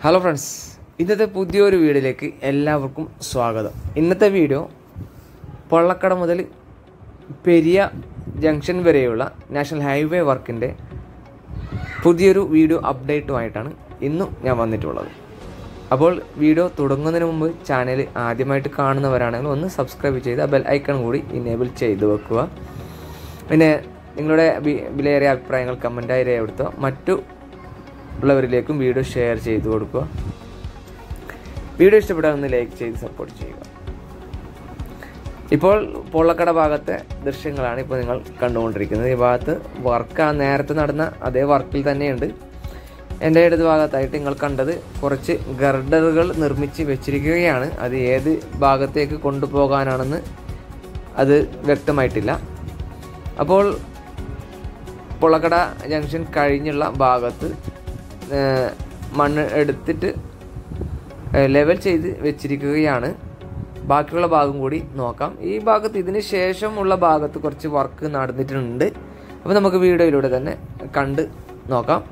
hello friends ഇന്നത്തെ പുതിയൊരു വീഡിയോയിലേക്ക് എല്ലാവർക്കും സ്വാഗതം ഇന്നത്തെ വീഡിയോ പൊള്ളക്കട മുതൽ പെരിയ ജംഗ്ഷൻ വരെയുള്ള നാഷണൽ ഹൈവേ വർക്കിൻ്റെ പുതിയൊരു വീഡിയോ അപ്ഡേറ്റുമായിട്ടാണ് ഇന്നും ഞാൻ വന്നിട്ടുള്ളത് അപ്പോൾ വീഡിയോ തുടങ്ങുന്നതിന് മുമ്പ് ചാനൽ ആദ്യമായിട്ട് കാണുന്നവരാണെങ്കിൽ ഒന്ന് സബ്സ്ക്രൈബ് ചെയ്ത് ആ ബെൽ ഐക്കൺ കൂടി ഇനേബിൾ ചെയ്ത് വെക്കുക പിന്നെ നിങ്ങളുടെ വി- വിലയേറിയ അഭിപ്രായങ്ങൾ കമൻറ്റായി രേഖപ്പെടുത്തുക മറ്റു ഉള്ളവരിലേക്കും വീഡിയോ ഷെയർ ചെയ്ത് കൊടുക്കുക വീഡിയോ ഇഷ്ടപ്പെട്ടാൽ ഒന്ന് ലൈക്ക് ചെയ്ത് സപ്പോർട്ട് ചെയ്യുക ഇപ്പോൾ പൊള്ളക്കട ഭാഗത്തെ ദൃശ്യങ്ങളാണ് ഇപ്പോൾ നിങ്ങൾ കണ്ടുകൊണ്ടിരിക്കുന്നത് ഈ ഭാഗത്ത് വർക്ക് ആ നേരത്തെ നടന്ന അതേ വർക്കിൽ തന്നെയുണ്ട് എൻ്റെ ഇടത് ഭാഗത്തായിട്ട് നിങ്ങൾ കണ്ടത് കുറച്ച് ഗർഡറുകൾ നിർമ്മിച്ച് വെച്ചിരിക്കുകയാണ് അത് ഏത് ഭാഗത്തേക്ക് കൊണ്ടുപോകാനാണെന്ന് അത് വ്യക്തമായിട്ടില്ല അപ്പോൾ പൊളക്കട ജംഗ്ഷൻ കഴിഞ്ഞുള്ള ഭാഗത്ത് ഏഹ്, മണ്ണ് എടുത്തിട്ട് ഏഹ്, ലെവൽ ചെയ്ത് വെച്ചിരിക്കുകയാണ് ബാക്കിയുള്ള ഭാഗം കൂടി നോക്കാം ഈ ഭാഗത്ത് ഇതിന് ശേഷമുള്ള ഭാഗത്ത് കുറച്ച് വർക്ക് നടന്നിട്ടുണ്ട് അപ്പോൾ നമുക്ക് വീഡിയോയിലൂടെ തന്നെ കണ്ട് നോക്കാം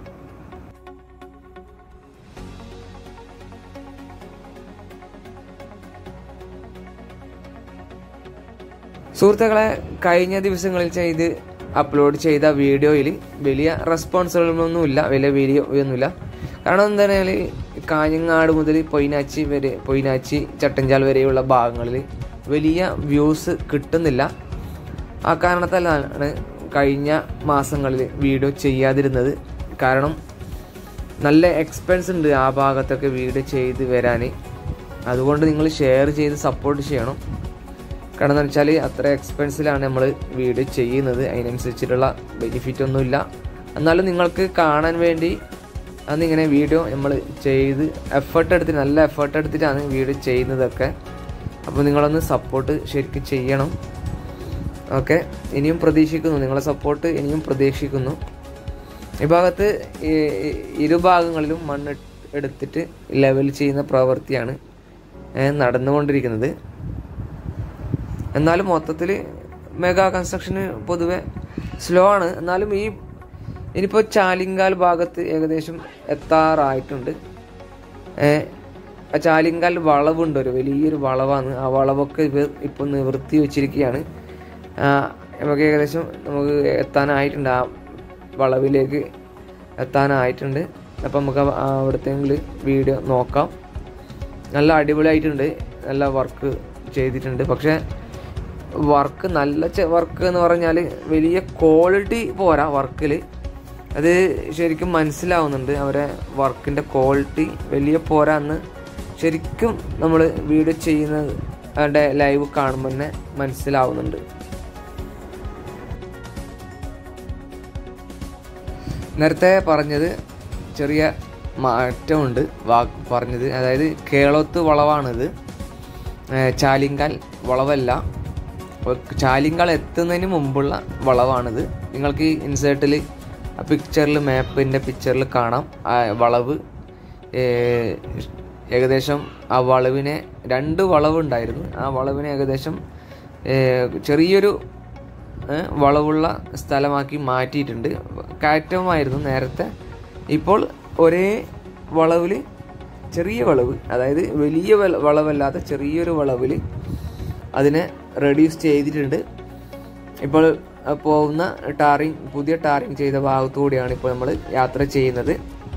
സുഹൃത്തുക്കളെ കഴിഞ്ഞ ദിവസങ്ങളിൽ ചെയ്ത് അപ്ലോഡ് ചെയ്ത വീഡിയോയിൽ വലിയ റെസ്പോൺസുകളൊന്നുമില്ല വലിയ വീഡിയോ ഒന്നുമില്ല കാരണം എന്താ പറഞ്ഞാൽ കാഞ്ഞങ്ങാട് മുതൽ പൊയിനാച്ചി വരെ പൊയിനാച്ചി ചട്ടഞ്ചാൽ വരെയുള്ള ഭാഗങ്ങളിൽ വലിയ വ്യൂസ് കിട്ടുന്നില്ല ആ കാരണത്താലാണ് കഴിഞ്ഞ മാസങ്ങളിൽ വീഡിയോ ചെയ്യാതിരുന്നത് കാരണം നല്ല എക്സ്പെൻസ് ഉണ്ട് ആ ഭാഗത്തൊക്കെ വീഡിയോ ചെയ്ത് വരാൻ അതുകൊണ്ട് നിങ്ങൾ ഷെയർ ചെയ്ത് സപ്പോർട്ട് ചെയ്യണം കാരണം എന്താ വെച്ചാൽ അത്ര എക്സ്പെൻസിലാണ് നമ്മൾ വീഡിയോ ചെയ്യുന്നത് അതിനനുസരിച്ചിട്ടുള്ള ബെനിഫിറ്റ് ഒന്നുമില്ല എന്നാലും നിങ്ങൾക്ക് കാണാൻ വേണ്ടി അന്നിങ്ങനെ വീഡിയോ നമ്മൾ ചെയ്ത് എഫേർട്ട് എടുത്തിട്ട് നല്ല എഫേർട്ട് എടുത്തിട്ടാണ് വീഡിയോ ചെയ്യുന്നതൊക്കെ അപ്പോൾ നിങ്ങളൊന്ന് സപ്പോർട്ട് ശരിക്കും ചെയ്യണം ഓക്കെ ഇനിയും പ്രതീക്ഷിക്കുന്നു നിങ്ങളെ സപ്പോർട്ട് ഇനിയും പ്രതീക്ഷിക്കുന്നു ഈ ഭാഗത്ത് ഈ- ഈ ഇരുഭാഗങ്ങളിലും മണ്ണ് എടുത്തിട്ട് ലെവൽ ചെയ്യുന്ന പ്രവൃത്തിയാണ് ഏഹ്, നടന്നുകൊണ്ടിരിക്കുന്നത് എന്നാലും മൊത്തത്തിൽ മെഗാ കൺസ്ട്രക്ഷന് പൊതുവെ സ്ലോ ആണ് എന്നാലും ഈ ഇനിയിപ്പോൾ ചാലിങ്കാൽ ഭാഗത്ത് ഏകദേശം എത്താറായിട്ടുണ്ട് ഏഹ്, ആ ചാലിങ്കാൽ വളവുണ്ട് ഒരു വലിയൊരു വളവാണ് ആ വളവൊക്കെ ഇവർ ഇപ്പോൾ നിവൃത്തി വെച്ചിരിക്കുകയാണ് ആ, നമുക്ക് ഏകദേശം നമുക്ക് എത്താനായിട്ടുണ്ട് ആ വളവിലേക്ക് എത്താനായിട്ടുണ്ട് അപ്പം നമുക്ക് ആ- അവിടുത്തെ വീഡിയോ നോക്കാം നല്ല അടിപൊളിയായിട്ടുണ്ട് നല്ല വർക്ക് ചെയ്തിട്ടുണ്ട് പക്ഷേ വർക്ക് നല്ല വർക്ക് എന്ന് പറഞ്ഞാൽ വലിയ ക്വാളിറ്റി പോരാ വർക്കിൽ അത് ശരിക്കും മനസ്സിലാവുന്നുണ്ട് അവരെ വർക്കിൻ്റെ ക്വാളിറ്റി വലിയ പോരാ എന്ന് ശരിക്കും നമ്മൾ വീഡിയോ ചെയ്യുന്നത് അവരുടെ ലൈവ് കാണുമ്പോൾ തന്നെ മനസ്സിലാവുന്നുണ്ട് നേരത്തെ പറഞ്ഞത് ചെറിയ മാറ്റമുണ്ട് വാ പറഞ്ഞത് അതായത് കേളോത്ത് വളവാണിത് ഏഹ് ചാലിങ്കാൽ വളവല്ല അപ്പോൾ ചാലിങ്കാൽ എത്തുന്നതിന് മുമ്പുള്ള വളവാണിത് നിങ്ങൾക്ക് ഈ ഇൻസേർട്ടിൽ ആ പിക്ചറിൽ മാപ്പിൻ്റെ പിക്ചറിൽ കാണാം ആ വളവ് ഏഹ് ഏകദേശം ആ വളവിനെ രണ്ട് വളവുണ്ടായിരുന്നു ആ വളവിനെ ഏകദേശം ഏഹ് ചെറിയൊരു ഏഹ് വളവുള്ള സ്ഥലമാക്കി മാറ്റിയിട്ടുണ്ട് കയറ്റമായിരുന്നു നേരത്തെ ഇപ്പോൾ ഒരേ വളവിൽ ചെറിയ വളവ് അതായത് വലിയ വല- വളവല്ലാത്ത ചെറിയൊരു വളവിൽ അതിനെ റെഡ്യൂസ് ചെയ്തിട്ടുണ്ട് ഇപ്പോൾ അഹ് പോകുന്ന ടാറിങ് പുതിയ ടാറിങ് ചെയ്ത ഭാഗത്തുകൂടിയാണ് ഇപ്പോൾ നമ്മൾ യാത്ര ചെയ്യുന്നത്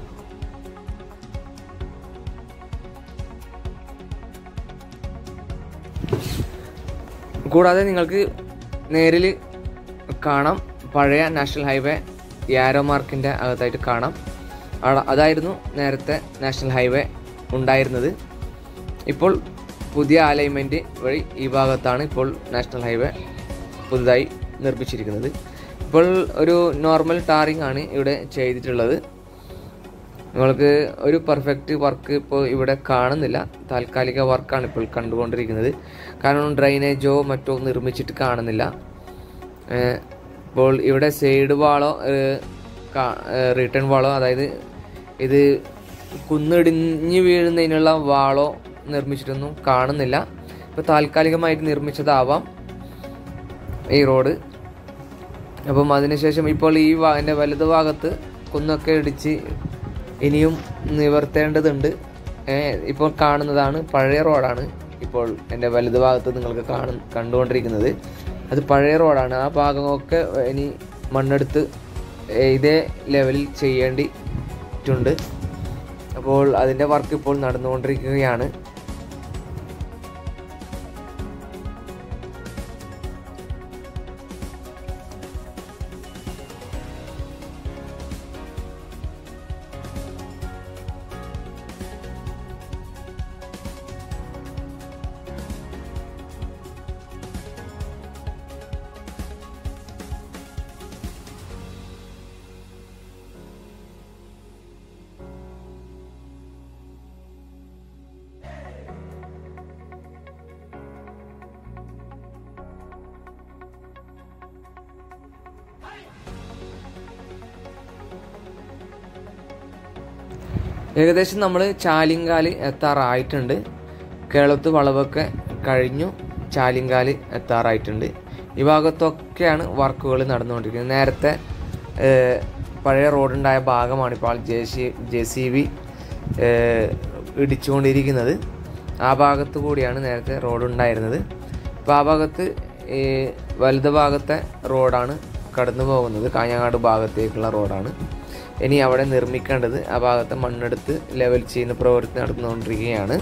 കൂടാതെ നിങ്ങൾക്ക് നേരിൽ കാണാം പഴയ നാഷണൽ ഹൈവേ യാരോ മാർക്കിൻ്റെ അകത്തായിട്ട് കാണാം അട- അതായിരുന്നു നേരത്തെ നാഷണൽ ഹൈവേ ഉണ്ടായിരുന്നത് ഇപ്പോൾ പുതിയ അലൈൻമെൻറ്റ് വഴി ഈ ഭാഗത്താണ് ഇപ്പോൾ നാഷണൽ ഹൈവേ പുതുതായി നിർമ്മിച്ചിരിക്കുന്നത് ഇപ്പോൾ ഒരു നോർമൽ ടാറിംഗ് ആണ് ഇവിടെ ചെയ്തിട്ടുള്ളത് നിങ്ങൾക്ക് ഒരു പെർഫെക്റ്റ് വർക്ക് ഇപ്പോൾ ഇവിടെ കാണുന്നില്ല താൽക്കാലിക വർക്കാണ് ഇപ്പോൾ കണ്ടുകൊണ്ടിരിക്കുന്നത് കാരണം ഡ്രൈനേജോ മറ്റോ നിർമ്മിച്ചിട്ട് കാണുന്നില്ല ഏഹ് ഇപ്പോൾ ഇവിടെ സൈഡ് വാളോ റിട്ടേൺ വാളോ അതായത് ഇത് കുന്നിടിഞ്ഞ് വീഴുന്നതിനുള്ള വാളോ നിർമ്മിച്ചിട്ടൊന്നും കാണുന്നില്ല ഇപ്പോൾ താൽക്കാലികമായിട്ട് നിർമ്മിച്ചതാവാം ഈ റോഡ് അപ്പം അതിനുശേഷം ഇപ്പോൾ ഈ വാ എൻ്റെ വലത് ഭാഗത്ത് കുന്നൊക്കെ ഇടിച്ച് ഇനിയും നിവർത്തേണ്ടതുണ്ട് ഏ, ഇപ്പോൾ കാണുന്നതാണ് പഴയ റോഡാണ് ഇപ്പോൾ എൻ്റെ വലതു ഭാഗത്ത് നിങ്ങൾക്ക് കാണു കണ്ടുകൊണ്ടിരിക്കുന്നത് അത് പഴയ റോഡാണ് ആ ഭാഗമൊക്കെ ഇനി മണ്ണെടുത്ത് ഏ, ഇതേ ലെവലിൽ ചെയ്യേണ്ടിയിട്ടുണ്ട് അപ്പോൾ അതിൻ്റെ വർക്ക് ഇപ്പോൾ നടന്നുകൊണ്ടിരിക്കുകയാണ് ഏകദേശം നമ്മൾ ചാലിങ്കാല് എത്താറായിട്ടുണ്ട് കേളത്ത് വളവൊക്കെ കഴിഞ്ഞു ചാലിങ്കാല് എത്താറായിട്ടുണ്ട് ഈ ഭാഗത്തൊക്കെയാണ് വർക്കുകൾ നടന്നുകൊണ്ടിരിക്കുന്നത് നേരത്തെ ഏഹ്, പഴയ റോഡുണ്ടായ ഭാഗമാണ് ഇപ്പോൾ J C J C B ഇടിച്ചുകൊണ്ടിരിക്കുന്നത് ആ ഭാഗത്ത് കൂടിയാണ് നേരത്തെ റോഡ് ഉണ്ടായിരുന്നത് അപ്പോൾ ആ ഭാഗത്ത് ഈ വലത് ഭാഗത്തെ റോഡാണ് കടന്നു പോകുന്നത് കാഞ്ഞങ്ങാട് ഭാഗത്തേക്കുള്ള റോഡാണ് ഇനി അവിടെ നിർമ്മിക്കേണ്ടത് ആ ഭാഗത്തെ മണ്ണെടുത്ത് ലെവൽ ചെയ്യുന്ന പ്രവൃത്തി നടന്നുകൊണ്ടിരിക്കുകയാണ്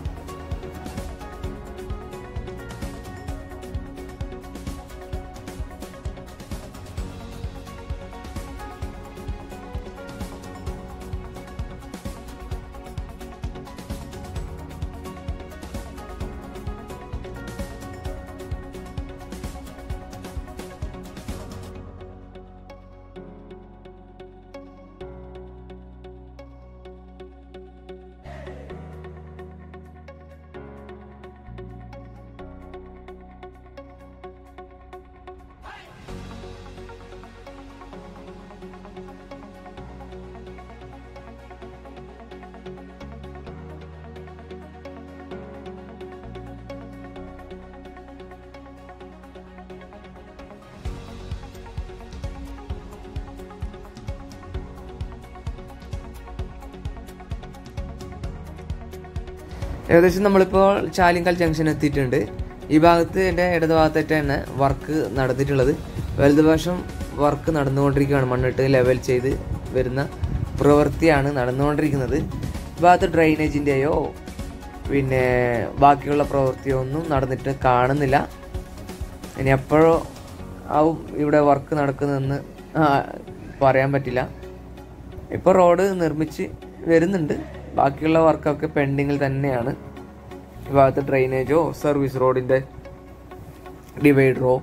ഏകദേശം നമ്മളിപ്പോൾ ചാലിങ്കൽ ജംഗ്ഷൻ എത്തിയിട്ടുണ്ട് ഈ ഭാഗത്ത് എൻ്റെ ഇടത് ഭാഗത്തായിട്ട് തന്നെ വർക്ക് നടന്നിട്ടുള്ളത് വലതുവശം വർക്ക് നടന്നുകൊണ്ടിരിക്കുകയാണ് മണ്ണിട്ട് ലെവൽ ചെയ്ത് വരുന്ന പ്രവൃത്തിയാണ് നടന്നുകൊണ്ടിരിക്കുന്നത് ഈ ഭാഗത്ത് ഡ്രൈനേജിൻ്റെയോ പിന്നെ ബാക്കിയുള്ള പ്രവൃത്തിയോ ഒന്നും നടന്നിട്ട് കാണുന്നില്ല ഇനി എപ്പോഴോ ആവും ഇവിടെ വർക്ക് നടക്കുന്നതെന്ന് ആ, പറയാൻ പറ്റില്ല ഇപ്പോൾ റോഡ് നിർമ്മിച്ച് വരുന്നുണ്ട് ബാക്കിയുള്ള വർക്കൊക്കെ പെൻഡിങ്ങിൽ തന്നെയാണ് ഈ ഭാഗത്ത് ഡ്രെയിനേജോ സർവീസ് റോഡിൻ്റെ ഡിവൈഡറോ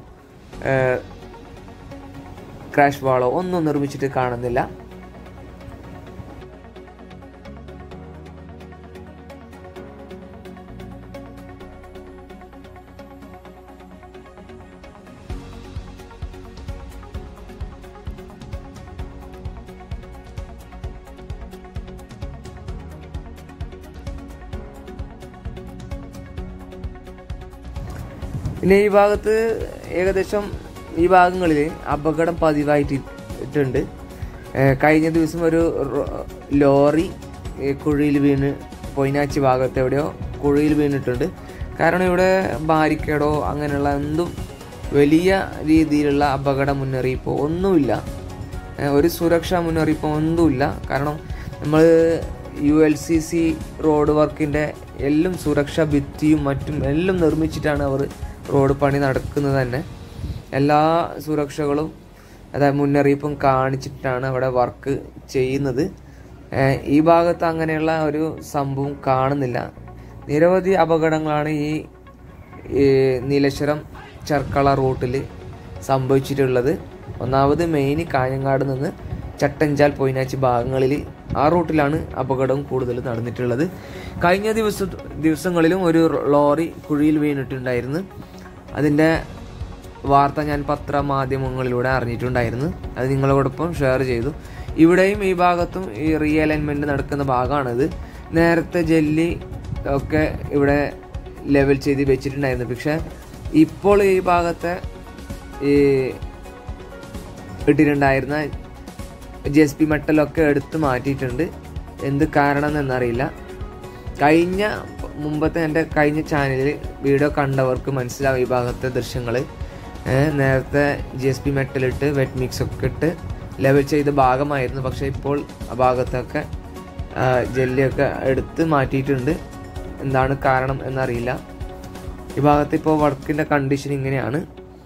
ക്രാഷ് വാളോ ഒന്നും നിർമ്മിച്ചിട്ട് കാണുന്നില്ല പിന്നെ ഈ ഭാഗത്ത് ഏകദേശം ഈ ഭാഗങ്ങളിൽ അപകടം പതിവായിട്ടുണ്ട് ഏഹ് കഴിഞ്ഞ ദിവസം ഒരു റോ- ലോറി ഏഹ് കുഴിയിൽ വീണ് പൊയിനാച്ചി ഭാഗത്ത് എവിടെയോ കുഴിയിൽ വീണിട്ടുണ്ട് കാരണം ഇവിടെ ബാരിക്കേഡോ അങ്ങനെയുള്ള എന്തും വലിയ രീതിയിലുള്ള അപകട മുന്നറിയിപ്പോ ഒന്നുമില്ല ഏഹ് ഒരു സുരക്ഷാ മുന്നറിയിപ്പോ ഒന്നുമില്ല കാരണം നമ്മൾ U L C C road വർക്കിൻ്റെ എല്ലാം സുരക്ഷാ ഭിത്തിയും മറ്റും എല്ലാം നിർമ്മിച്ചിട്ടാണ് അവർ റോഡ് പണി നടക്കുന്നത് തന്നെ എല്ലാ സുരക്ഷകളും അതായത് മുന്നറിയിപ്പും കാണിച്ചിട്ടാണ് അവിടെ വർക്ക് ചെയ്യുന്നത് ഏഹ് ഈ ഭാഗത്ത് അങ്ങനെയുള്ള ഒരു സംഭവം കാണുന്നില്ല നിരവധി അപകടങ്ങളാണ് ഈ ഈ നീലേശ്വരം ചെർക്കള റൂട്ടിൽ സംഭവിച്ചിട്ടുള്ളത് ഒന്നാമത് മെയിൻ കാഞ്ഞങ്ങാട് നിന്ന് ചട്ടഞ്ചാൽ പൊയിനാച്ചി ഭാഗങ്ങളിൽ ആ റൂട്ടിലാണ് അപകടം കൂടുതൽ നടന്നിട്ടുള്ളത് കഴിഞ്ഞ ദിവസ ദിവസങ്ങളിലും ഒരു ലോറി കുഴിയിൽ വീണിട്ടുണ്ടായിരുന്നു അതിൻ്റെ വാർത്ത ഞാൻ പത്രമാധ്യമങ്ങളിലൂടെ അറിഞ്ഞിട്ടുണ്ടായിരുന്നു അത് നിങ്ങളോടൊപ്പം ഷെയർ ചെയ്തു ഇവിടെയും ഈ ഭാഗത്തും ഈ റീ അലൈൻമെൻറ്റ് നടക്കുന്ന ഭാഗമാണിത് നേരത്തെ ജെല്ലി ഒക്കെ ഇവിടെ ലെവൽ ചെയ്ത് വെച്ചിട്ടുണ്ടായിരുന്നു പക്ഷെ ഇപ്പോൾ ഈ ഭാഗത്തെ ഈ ഇട്ടിട്ടുണ്ടായിരുന്ന ജി എസ് പി മെട്ടലൊക്കെ എടുത്ത് മാറ്റിയിട്ടുണ്ട് എന്ത് കാരണം എന്നറിയില്ല കഴിഞ്ഞ മുമ്പത്തെ എൻ്റെ കഴിഞ്ഞ ചാനലിൽ വീഡിയോ കണ്ടവർക്ക് മനസ്സിലാവും ഈ ഭാഗത്തെ ദൃശ്യങ്ങൾ നേരത്തെ ജി എസ് പി മെറ്റലിട്ട് വെറ്റ് മിക്സ് ഒക്കെ ഇട്ട് ലെവൽ ചെയ്ത ഭാഗമായിരുന്നു പക്ഷേ ഇപ്പോൾ ആ ഭാഗത്തൊക്കെ ആ, ജെല്ലിയൊക്കെ എടുത്ത് മാറ്റിയിട്ടുണ്ട് എന്താണ് കാരണം എന്നറിയില്ല ഈ ഭാഗത്ത് ഇപ്പോൾ വർക്കിൻ്റെ കണ്ടീഷൻ ഇങ്ങനെയാണ്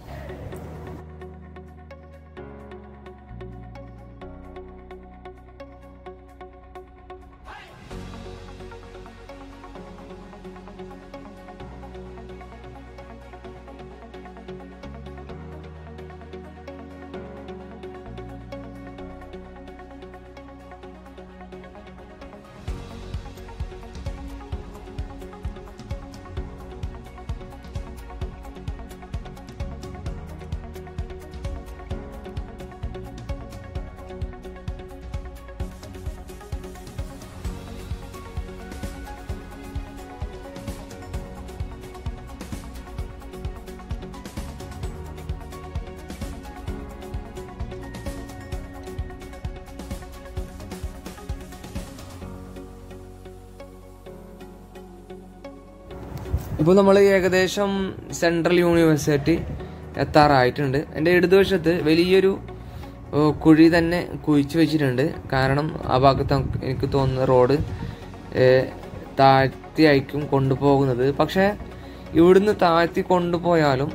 ഇപ്പോൾ നമ്മൾ ഏകദേശം സെൻട്രൽ യൂണിവേഴ്സിറ്റി എത്താറായിട്ടുണ്ട് എൻ്റെ ഇടതുവശത്ത് വലിയൊരു ഓ, കുഴി തന്നെ കുഴിച്ചു വെച്ചിട്ടുണ്ട് കാരണം ആ ഭാഗത്ത് എനിക്ക് തോന്നുന്ന റോഡ് ഏഹ്, താഴ്ത്തിയായിരിക്കും കൊണ്ടുപോകുന്നത് പക്ഷേ ഇവിടുന്ന് താഴ്ത്തി കൊണ്ടുപോയാലും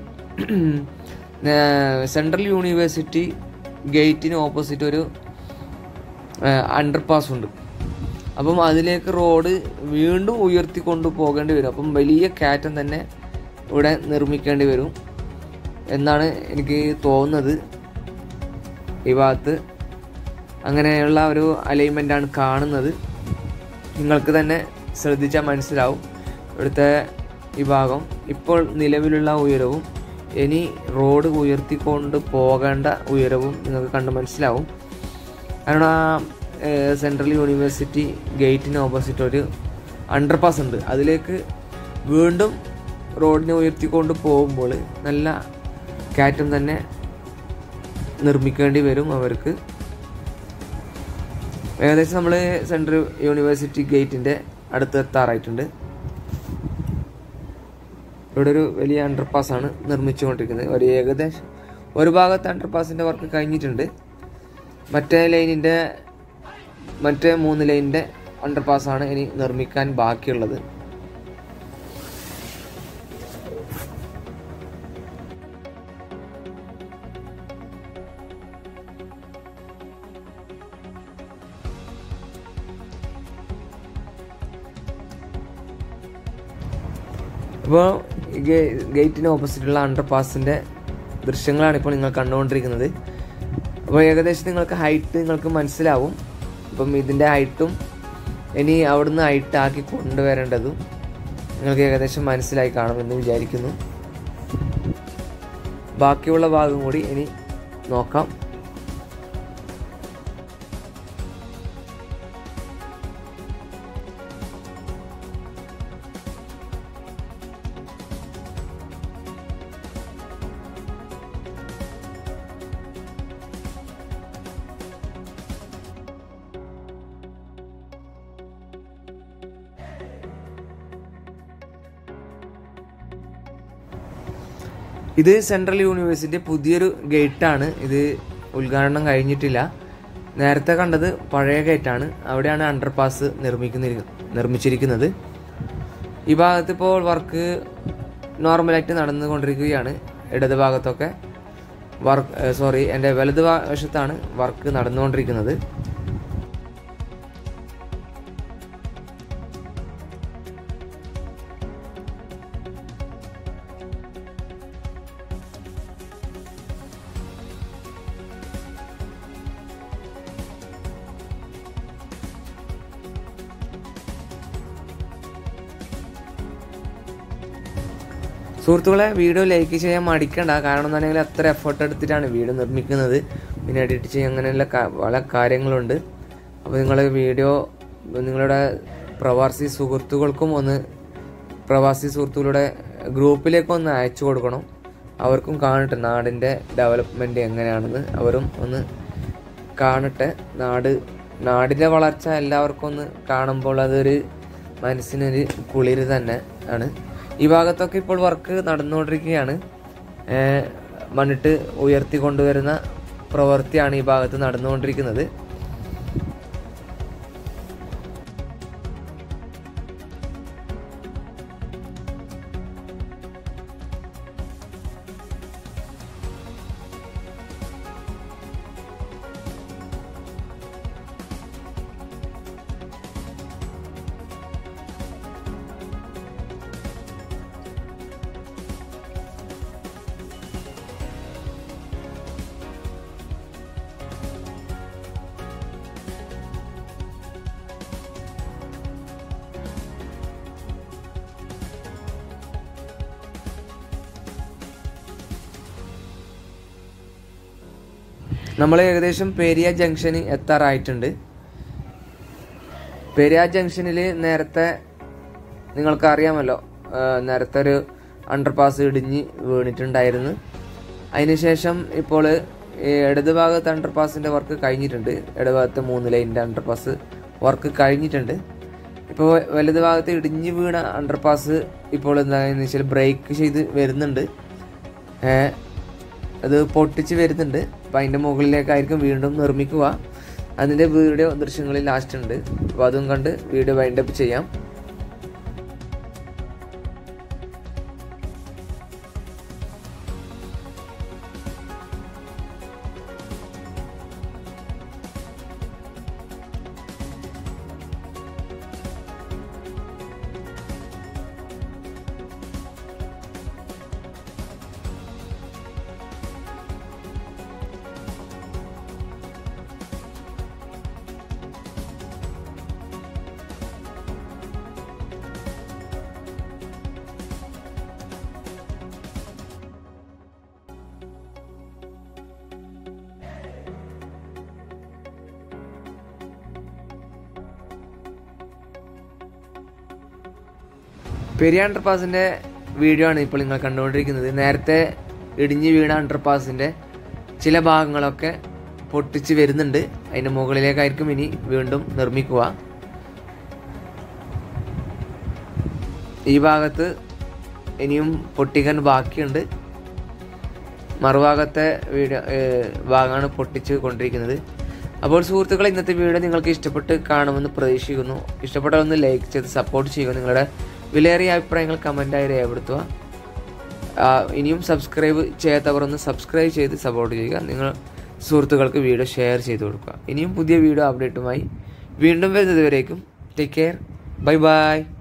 ഏഹ്, സെൻട്രൽ യൂണിവേഴ്സിറ്റി ഗേറ്റിന് ഓപ്പോസിറ്റ് ഒരു അണ്ടർ പാസ് ഉണ്ട് അപ്പം അതിലേക്ക് റോഡ് വീണ്ടും ഉയർത്തി കൊണ്ടു പോകേണ്ടി വരും അപ്പം വലിയ കയറ്റം തന്നെ ഇവിടെ നിർമ്മിക്കേണ്ടി വരും എന്നാണ് എനിക്ക് തോന്നുന്നത് ഈ ഭാഗത്ത് അങ്ങനെയുള്ള ഒരു അലൈൻമെൻ്റ് ആണ് കാണുന്നത് നിങ്ങൾക്ക് തന്നെ ശ്രദ്ധിച്ചാൽ മനസ്സിലാവും ഇവിടുത്തെ ഈ ഭാഗം ഇപ്പോൾ നിലവിലുള്ള ഉയരവും ഇനി റോഡ് ഉയർത്തിക്കൊണ്ട് പോകേണ്ട ഉയരവും നിങ്ങൾക്ക് കണ്ട് മനസ്സിലാവും കാരണം ആ ഏഹ്, സെൻട്രൽ യൂണിവേഴ്സിറ്റി ഗേറ്റിന് ഓപ്പോസിറ്റ് ഒരു അണ്ടർപാസ് ഉണ്ട് അതിലേക്ക് വീണ്ടും റോഡിനെ ഉയർത്തിക്കൊണ്ട് പോകുമ്പോൾ നല്ല കയറ്റം തന്നെ നിർമ്മിക്കേണ്ടി വരും അവർക്ക് ഏകദേശം നമ്മൾ സെൻട്രൽ യൂണിവേഴ്സിറ്റി ഗേറ്റിൻ്റെ അടുത്ത് എത്താറായിട്ടുണ്ട് ഇവിടെ ഒരു വലിയ അണ്ടർപാസ് ആണ് നിർമ്മിച്ചുകൊണ്ടിരിക്കുന്നത് ഒരു ഏകദേശം ഒരു ഭാഗത്ത് അണ്ടർപാസിൻ്റെ വർക്ക് കഴിഞ്ഞിട്ടുണ്ട് മറ്റേ ലൈനിൻ്റെ മറ്റേ മൂന്ന് ലൈനിൻ്റെ അണ്ടർപാസ് ആണ് ഇനി നിർമ്മിക്കാൻ ബാക്കിയുള്ളത് ഇപ്പോൾ ഗേറ്റിന് ഓപ്പോസിറ്റുള്ള അണ്ടർപാസിൻ്റെ ദൃശ്യങ്ങളാണ് ഇപ്പോൾ നിങ്ങൾ കണ്ടുകൊണ്ടിരിക്കുന്നത് അപ്പോൾ ഏകദേശം നിങ്ങൾക്ക് ഹൈറ്റ് നിങ്ങൾക്ക് മനസ്സിലാവും അപ്പം ഇതിൻ്റെ ഹൈറ്റും ഇനി അവിടുന്ന് ഹൈറ്റ് ആക്കി കൊണ്ടുവരേണ്ടതും നിങ്ങൾക്ക് ഏകദേശം മനസ്സിലായി കാണുമെന്ന് വിചാരിക്കുന്നു ബാക്കിയുള്ള ഭാഗം കൂടി ഇനി നോക്കാം ഇത് സെൻട്രൽ യൂണിവേഴ്സിറ്റി പുതിയൊരു ഗേറ്റാണ് ഇത് ഉദ്ഘാടനം കഴിഞ്ഞിട്ടില്ല നേരത്തെ കണ്ടത് പഴയ ഗേറ്റാണ് അവിടെയാണ് അണ്ടർപാസ് നിർമ്മിക്കുന്ന നിർമ്മിച്ചിരിക്കുന്നത് ഈ ഭാഗത്ത് ഇപ്പോൾ വർക്ക് നോർമലായിട്ട് നടന്നുകൊണ്ടിരിക്കുകയാണ് ഇടത് ഭാഗത്തൊക്കെ വർക്ക് സോറി എൻ്റെ വലത് ഭാ- വശത്താണ് വർക്ക് നടന്നുകൊണ്ടിരിക്കുന്നത് സുഹൃത്തുക്കളെ വീഡിയോ ലൈക്ക് ചെയ്യാൻ മടിക്കണ്ട കാരണം എന്താണെങ്കിൽ അത്ര എഫേർട്ട് എടുത്തിട്ടാണ് വീഡിയോ നിർമ്മിക്കുന്നത് പിന്നെ എഡിറ്റ് ചെയ്യാൻ അങ്ങനെയുള്ള ക- പല കാര്യങ്ങളുണ്ട് അപ്പോൾ നിങ്ങൾ വീഡിയോ നിങ്ങളുടെ പ്രവാസി സുഹൃത്തുക്കൾക്കും ഒന്ന് പ്രവാസി സുഹൃത്തുക്കളുടെ ഗ്രൂപ്പിലേക്ക് ഒന്ന് അയച്ചു കൊടുക്കണം അവർക്കും കാണട്ടെ നാടിൻ്റെ ഡെവലപ്മെൻറ്റ് എങ്ങനെയാണെന്ന് അവരും ഒന്ന് കാണട്ടെ നാട് നാടിൻ്റെ വളർച്ച എല്ലാവർക്കും ഒന്ന് കാണുമ്പോൾ അതൊരു മനസ്സിനൊരു കുളിര് തന്നെ ആണ് ഈ ഭാഗത്തൊക്കെ ഇപ്പോൾ വർക്ക് നടന്നുകൊണ്ടിരിക്കുകയാണ് ഏഹ് മണ്ണിട്ട് ഉയർത്തി കൊണ്ടുവരുന്ന പ്രവൃത്തിയാണ് ഈ ഭാഗത്ത് നടന്നുകൊണ്ടിരിക്കുന്നത് നമ്മൾ ഏകദേശം പെരിയ ജംഗ്ഷന് എത്താറായിട്ടുണ്ട് പെരിയ ജംഗ്ഷനിൽ നേരത്തെ നിങ്ങൾക്ക് അറിയാമല്ലോ ആ, നേരത്തെ ഒരു അണ്ടർപാസ് ഇടിഞ്ഞ് വീണിട്ടുണ്ടായിരുന്നു അതിനുശേഷം ഇപ്പോൾ ഈ ഇടത് ഭാഗത്ത് അണ്ടർപാസിൻ്റെ വർക്ക് കഴിഞ്ഞിട്ടുണ്ട് ഇടത് ഭാഗത്ത് മൂന്ന് ലൈനിൻ്റെ അണ്ടർപാസ് വർക്ക് കഴിഞ്ഞിട്ടുണ്ട് ഇപ്പോൾ വലത് ഭാഗത്ത് ഇടിഞ്ഞ് വീണ അണ്ടർപാസ് ഇപ്പോൾ എന്താണെന്ന് വെച്ചാൽ ബ്രേക്ക് ചെയ്ത് വരുന്നുണ്ട് ഏഹ് അത് പൊട്ടിച്ച് വരുന്നുണ്ട് അപ്പം അതിൻ്റെ മുകളിലേക്കായിരിക്കും വീണ്ടും നിർമ്മിക്കുക അതിൻ്റെ വീഡിയോ ദൃശ്യങ്ങളിൽ ലാസ്റ്റ് ഉണ്ട് അപ്പോൾ അതും കണ്ട് വീഡിയോ വൈൻഡപ്പ് ചെയ്യാം പെരിയ അണ്ടർപാസിൻ്റെ വീഡിയോ ആണ് ഇപ്പോൾ നിങ്ങൾ കണ്ടുകൊണ്ടിരിക്കുന്നത് നേരത്തെ ഇടിഞ്ഞു വീണ അണ്ടർപാസിൻ്റെ ചില ഭാഗങ്ങളൊക്കെ പൊട്ടിച്ച് വരുന്നുണ്ട് അതിൻ്റെ മുകളിലേക്കായിരിക്കും ഇനി വീണ്ടും നിർമ്മിക്കുക ഈ ഭാഗത്ത് ഇനിയും പൊട്ടിക്കാൻ ബാക്കിയുണ്ട് മറുഭാഗത്തെ വീഡിയോ ഏഹ് ഭാഗമാണ് പൊട്ടിച്ച് കൊണ്ടിരിക്കുന്നത് അപ്പോൾ സുഹൃത്തുക്കളെ ഇന്നത്തെ വീഡിയോ നിങ്ങൾക്ക് ഇഷ്ടപ്പെട്ട് കാണുമെന്ന് പ്രതീക്ഷിക്കുന്നു ഇഷ്ടപ്പെട്ടാൽ ഒന്ന് ലൈക്ക് ചെയ്ത് സപ്പോർട്ട് ചെയ്യുക നിങ്ങളുടെ വിലയേറിയ അഭിപ്രായങ്ങൾ കമൻറ്റായി രേഖപ്പെടുത്തുക ആ, ഇനിയും സബ്സ്ക്രൈബ് ചെയ്യാത്തവർ ഒന്ന് സബ്സ്ക്രൈബ് ചെയ്ത് സപ്പോർട്ട് ചെയ്യുക നിങ്ങൾ സുഹൃത്തുക്കൾക്ക് വീഡിയോ ഷെയർ ചെയ്ത് കൊടുക്കുക ഇനിയും പുതിയ വീഡിയോ അപ്ഡേറ്റുമായി വീണ്ടും വരുന്നതുവരേക്കും ടേക്ക് കെയർ ബൈ ബൈ